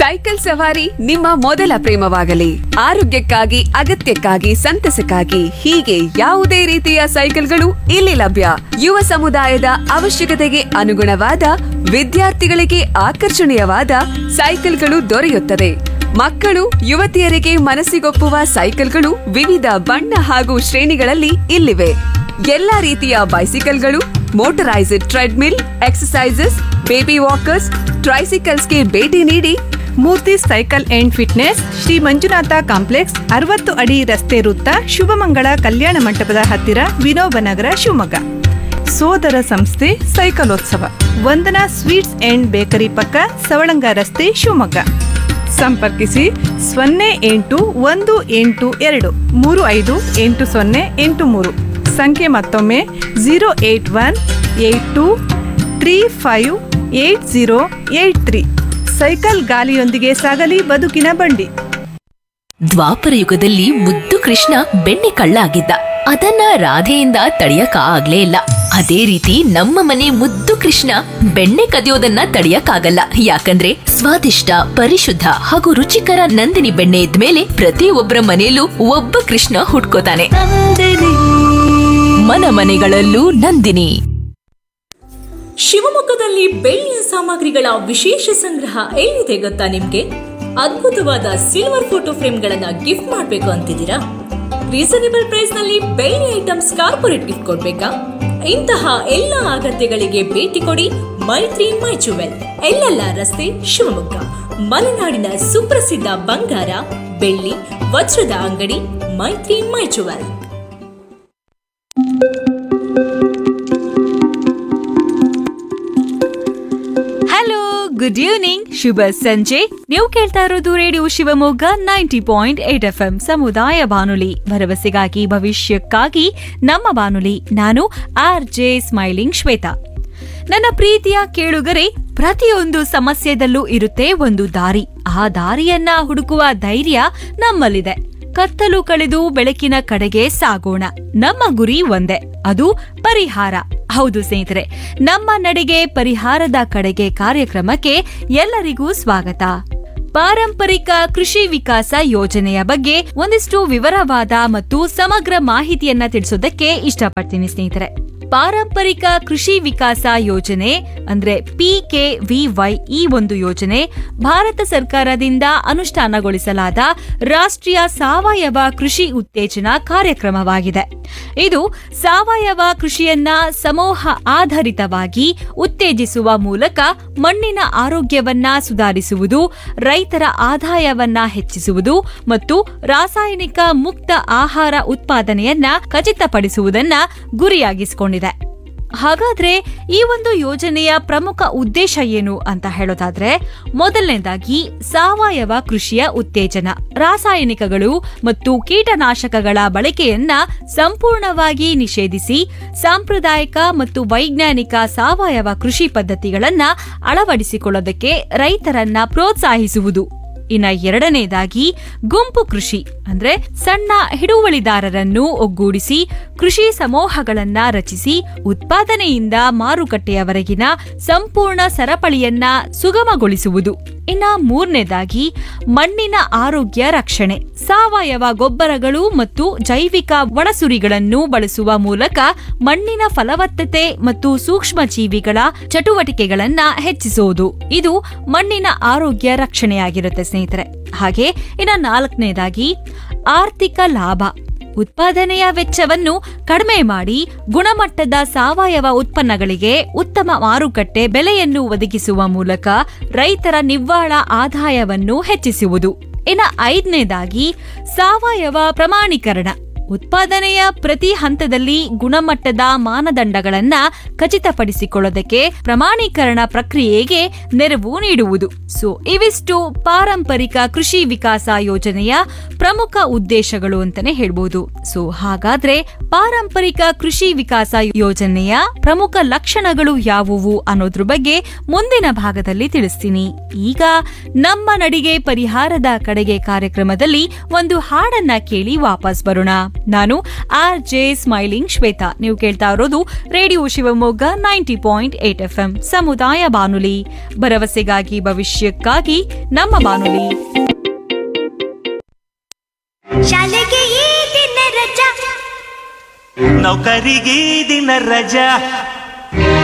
cycle ಸವಾರಿ ನಿಮ್ಮ ಮೊದಲ ಪ್ರೇಮವಾಗಲಿ ಆರೋಗ್ಯಕ್ಕಾಗಿ ಅಗತ್ಯಕ್ಕಾಗಿ ಸಂತಸಕ್ಕಾಗಿ ಹೀಗೆ ಯಾವುದೇ ರೀತಿಯ ಸೈಕಲ್ಗಳು ಇಲ್ಲಿ ಲಭ್ಯ ಯುವ ಸಮುದಾಯದ ಅವಶ್ಯಕತೆಗೆ ಅನುಗುಣವಾದ ವಿದ್ಯಾರ್ಥಿಗಳಿಗೆ ಆಕರ್ಷಣೀಯವಾದ ಸೈಕಲ್ಗಳು ದೊರೆಯುತ್ತದೆ ಮಕ್ಕಳು ಯುವತಿಯರಿಗೆ ಮನಸ್ಸಿಗೊಪ್ಪುವ ಸೈಕಲ್ಗಳು ವಿವಿಧ ಬಣ್ಣ ಹಾಗೂ ಶ್ರೇಣಿಗಳಲ್ಲಿ ಇಲ್ಲಿವೆ ಎಲ್ಲಾ ರೀತಿಯ ಬೈಸಿಕಲ್ಗಳು motorised treadmill exercises baby walkers ಟ್ರೈಸಿಕಲ್ಸ್ಗೆ ಭೇಟಿ ನೀಡಿ Murthy cycle and fitness Shri Manjunatha complex ಅರವತ್ತು ಅಡಿ ರಸ್ತೆ ವೃತ್ತ ಶುಭಮಂಗಳ ಕಲ್ಯಾಣ ಮಂಟಪದ ಹತ್ತಿರ ವಿನೋಬ ನಗರ ಶಿವಮೊಗ್ಗ ಸೋದರ ಸಂಸ್ಥೆ ಸೈಕಲೋತ್ಸವ ವಂದನಾ ಸ್ವೀಟ್ಸ್ ಅಂಡ್ ಬೇಕರಿ ಪಕ್ಕ ಸವಳಂಗ ರಸ್ತೆ ಶಿವಮೊಗ್ಗ ಸಂಪರ್ಕಿಸಿ ಸೊನ್ನೆ ಎಂಟು ಒಂದು ಎಂಟು ಎರಡು ಮೂರು ಐದು ಎಂಟು ಸೊನ್ನೆ ಎಂಟು ಮೂರು ಸಂಖ್ಯೆ ಮತ್ತೊಮ್ಮೆ zero eight one eight two three five eight zero eight three cycle ಗಾಲಿಯೊಂದಿಗೆ ಸಾಗಲಿ ಬದುಕಿನ ಬಂಡಿ ದ್ವಾಪರ ಯುಗದಲ್ಲಿ ಮುದ್ದು ಕೃಷ್ಣ ಬೆಣ್ಣೆ ಕಳ್ಳ ಆಗಿದ್ದ ಅದನ್ನ ರಾಧೆಯಿಂದ ತಡೆಯಕ ಆಗ್ಲೇ ಇಲ್ಲ ಅದೇ ರೀತಿ ನಮ್ಮ ಮನೆ ಮುದ್ದು ಕೃಷ್ಣ ಬೆಣ್ಣೆ ಕದಿಯೋದನ್ನ ತಡೆಯಕ್ಕಾಗಲ್ಲ ಯಾಕಂದ್ರೆ ಸ್ವಾದಿಷ್ಟ ಪರಿಶುದ್ಧ ಹಾಗೂ ರುಚಿಕರ ನಂದಿನಿ ಬೆಣ್ಣೆ ಇದ್ಮೇಲೆ ಪ್ರತಿಯೊಬ್ಬರ ಮನೆಯಲ್ಲೂ ಒಬ್ಬ ಕೃಷ್ಣ ಹುಟ್ಕೋತಾನೆ ಮನ ಮನೆಗಳಲ್ಲೂ ನಂದಿನಿ ಶಿವಮೊಗ್ಗದಲ್ಲಿ ಬೆಳ್ಳಿಯ ಸಾಮಗ್ರಿಗಳ ವಿಶೇಷ ಸಂಗ್ರಹ ಎಲ್ಲಿದೆ ಗೊತ್ತಾ ನಿಮ್ಗೆ ಅದ್ಭುತವಾದ ಸಿಲ್ವರ್ ಫೋಟೋ ಫ್ರೇಮ್ಗಳನ್ನ ಗಿಫ್ಟ್ ಮಾಡಬೇಕು ಅಂತಿದ್ದೀರಾ ರೀಸನೇಬಲ್ ಪ್ರೈಸ್ ನಲ್ಲಿ ಬೆಳ್ಳಿ ಐಟಮ್ಸ್ ಕಾರ್ಪೊರೇಟ್ ಗಿಫ್ಟ್ ಕೊಡ್ಬೇಕಾ ಇಂತಹ ಎಲ್ಲ ಅಗತ್ಯಗಳಿಗೆ ಭೇಟಿ ಕೊಡಿ ಮೈತ್ರಿ ಮೈ ಜುವೆಲ್ ಎಲ್ಲೆಲ್ಲ ರಸ್ತೆ ಶಿವಮೊಗ್ಗ ಮಲೆನಾಡಿನ ಸುಪ್ರಸಿದ್ಧ ಬಂಗಾರ ಬೆಳ್ಳಿ ವಜ್ರದ ಅಂಗಡಿ Maitri my jewel hello good evening ಶುಭ ಸಂಜೆ ನೀವು ಕೇಳ್ತಾ ಇರೋದು radio Shivamogga ninety point eight F M ಸಮುದಾಯ ಬಾನುಲಿ ಭರವಸೆಗಾಗಿ ಭವಿಷ್ಯಕ್ಕಾಗಿ ನಮ್ಮ ಬಾನುಲಿ ನಾನು ಆರ್ ಜೆ ಸ್ಮೈಲಿಂಗ್ ಶ್ವೇತಾ ನನ್ನ ಪ್ರೀತಿಯ ಕೇಳುಗರೆ ಪ್ರತಿಯೊಂದು ಸಮಸ್ಯೆದಲ್ಲೂ ಇರುತ್ತೆ ಒಂದು ದಾರಿ ಆ ದಾರಿಯನ್ನ ಹುಡುಕುವ ಧೈರ್ಯ ನಮ್ಮಲ್ಲಿದೆ ಕತ್ತಲು ಕಳೆದು ಬೆಳಕಿನ ಕಡೆಗೆ ಸಾಗೋಣ ನಮ್ಮ ಗುರಿ ಒಂದೇ ಅದು ಪರಿಹಾರ ಹೌದು ಸ್ನೇಹಿತರೆ ನಮ್ಮ ನಡೆಗೆ ಪರಿಹಾರದ ಕಡೆಗೆ ಕಾರ್ಯಕ್ರಮಕ್ಕೆ ಎಲ್ಲರಿಗೂ ಸ್ವಾಗತ ಪಾರಂಪರಿಕ ಕೃಷಿ ವಿಕಾಸ ಯೋಜನೆಯ ಬಗ್ಗೆ ಒಂದಿಷ್ಟು ವಿವರವಾದ ಮತ್ತು ಸಮಗ್ರ ಮಾಹಿತಿಯನ್ನ ತಿಳಿಸೋದಕ್ಕೆ ಇಷ್ಟಪಡ್ತೀನಿ ಸ್ನೇಹಿತರೆ ಪಾರಂಪರಿಕ ಕೃಷಿ ವಿಕಾಸ ಯೋಜನೆ ಅಂದ್ರೆ ಪಿಕೆವಿವೈ ಈ ಒಂದು ಯೋಜನೆ ಭಾರತ ಸರ್ಕಾರದಿಂದ ಅನುಷ್ಠಾನಗೊಳಿಸಲಾದ ರಾಷ್ಟ್ರೀಯ ಸಾವಯವ ಕೃಷಿ ಉತ್ತೇಜನ ಕಾರ್ಯಕ್ರಮವಾಗಿದೆ ಇದು ಸಾವಯವ ಕೃಷಿಯನ್ನ ಸಮೂಹ ಆಧಾರಿತವಾಗಿ ಉತ್ತೇಜಿಸುವ ಮೂಲಕ ಮಣ್ಣಿನ ಆರೋಗ್ಯವನ್ನ ಸುಧಾರಿಸುವುದು ರೈತರ ಆದಾಯವನ್ನ ಹೆಚ್ಚಿಸುವುದು ಮತ್ತು ರಾಸಾಯನಿಕ ಮುಕ್ತ ಆಹಾರ ಉತ್ಪಾದನೆಯನ್ನ ಖಚಿತಪಡಿಸುವುದನ್ನ ಗುರಿಯಾಗಿಸಿಕೊಂಡಿದೆ ಹಾಗಾದ್ರೆ ಈ ಒಂದು ಯೋಜನೆಯ ಪ್ರಮುಖ ಉದ್ದೇಶ ಏನು ಅಂತ ಹೇಳೋದಾದ್ರೆ ಮೊದಲನೇದಾಗಿ ಸಾವಯವ ಕೃಷಿಯ ಉತ್ತೇಜನ ರಾಸಾಯನಿಕಗಳು ಮತ್ತು ಕೀಟನಾಶಕಗಳ ಬಳಕೆಯನ್ನ ಸಂಪೂರ್ಣವಾಗಿ ನಿಷೇಧಿಸಿ ಸಾಂಪ್ರದಾಯಿಕ ಮತ್ತು ವೈಜ್ಞಾನಿಕ ಸಾವಯವ ಕೃಷಿ ಪದ್ಧತಿಗಳನ್ನ ಅಳವಡಿಸಿಕೊಳ್ಳೋದಕ್ಕೆ ರೈತರನ್ನ ಪ್ರೋತ್ಸಾಹಿಸುವುದು ಇನ್ನ ಎರಡನೇದಾಗಿ ಗುಂಪು ಕೃಷಿ ಅಂದ್ರೆ ಸಣ್ಣ ಹಿಡುವಳಿದಾರರನ್ನು ಒಗ್ಗೂಡಿಸಿ ಕೃಷಿ ಸಮೂಹಗಳನ್ನ ರಚಿಸಿ ಉತ್ಪಾದನೆಯಿಂದ ಮಾರುಕಟ್ಟೆಯವರೆಗಿನ ಸಂಪೂರ್ಣ ಸರಪಳಿಯನ್ನ ಸುಗಮಗೊಳಿಸುವುದು ಇನ್ನ ಮೂರನೇದಾಗಿ ಮಣ್ಣಿನ ಆರೋಗ್ಯ ರಕ್ಷಣೆ ಸಾವಯವ ಗೊಬ್ಬರಗಳು ಮತ್ತು ಜೈವಿಕ ಒಣಸುರಿಗಳನ್ನು ಬಳಸುವ ಮೂಲಕ ಮಣ್ಣಿನ ಫಲವತ್ತತೆ ಮತ್ತು ಸೂಕ್ಷ್ಮ ಜೀವಿಗಳ ಚಟುವಟಿಕೆಗಳನ್ನ ಹೆಚ್ಚಿಸುವುದು ಇದು ಮಣ್ಣಿನ ಆರೋಗ್ಯ ರಕ್ಷಣೆಯಾಗಿರುತ್ತೆ ಸ್ನೇಹಿತರೆ ಹಾಗೆ ಇನ್ನ ನಾಲ್ಕನೇದಾಗಿ ಆರ್ಥಿಕ ಲಾಭ ಉತ್ಪಾದನೆಯ ವೆಚ್ಚವನ್ನು ಕಡಿಮೆ ಮಾಡಿ ಗುಣಮಟ್ಟದ ಸಾವಯವ ಉತ್ಪನ್ನಗಳಿಗೆ ಉತ್ತಮ ಮಾರುಕಟ್ಟೆ ಬೆಲೆಯನ್ನು ಒದಗಿಸುವ ಮೂಲಕ ರೈತರ ನಿವ್ವಳ ಆದಾಯವನ್ನು ಹೆಚ್ಚಿಸುವುದು ಇನ್ನು ಐದನೇದಾಗಿ ಸಾವಯವ ಪ್ರಮಾಣೀಕರಣ ಉತ್ಪಾದನೆಯ ಪ್ರತಿ ಹಂತದಲ್ಲಿ ಗುಣಮಟ್ಟದ ಮಾನದಂಡಗಳನ್ನ ಖಚಿತಪಡಿಸಿಕೊಳ್ಳೋದಕ್ಕೆ ಪ್ರಮಾಣೀಕರಣ ಪ್ರಕ್ರಿಯೆಗೆ ನೆರವು ನೀಡುವುದು ಸೊ ಇವಿಷ್ಟು ಪಾರಂಪರಿಕ ಕೃಷಿ ವಿಕಾಸ ಯೋಜನೆಯ ಪ್ರಮುಖ ಉದ್ದೇಶಗಳು ಅಂತಾನೆ ಹೇಳ್ಬೋದು ಸೊ ಹಾಗಾದ್ರೆ ಪಾರಂಪರಿಕ ಕೃಷಿ ವಿಕಾಸ ಯೋಜನೆಯ ಪ್ರಮುಖ ಲಕ್ಷಣಗಳು ಯಾವುವು ಅನ್ನೋದ್ರ ಬಗ್ಗೆ ಮುಂದಿನ ಭಾಗದಲ್ಲಿ ತಿಳಿಸ್ತೀನಿ ಈಗ ನಮ್ಮ ನಡಿಗೆ ಪರಿಹಾರದ ಕಡೆಗೆ ಕಾರ್ಯಕ್ರಮದಲ್ಲಿ ಒಂದು ಹಾಡನ್ನ ಕೇಳಿ ವಾಪಸ್ ಬರೋಣ ನಾನು ಆರ್ ಜೆ ಸ್ಮೈಲಿಂಗ್ ಶ್ವೇತಾ ನೀವು ಕೇಳ್ತಾ ಇರೋದು radio Shivamogga ninety point eight F M ಸಮುದಾಯ ಬಾನುಲಿ ಭರವಸೆಗಾಗಿ ಭವಿಷ್ಯಕ್ಕಾಗಿ ನಮ್ಮ ಬಾನುಲಿ ಶಾಲೆಗೆ ಈ ದಿನ ರಜಾ ನೌಕರಿಗೆ ದಿನ ರಜಾ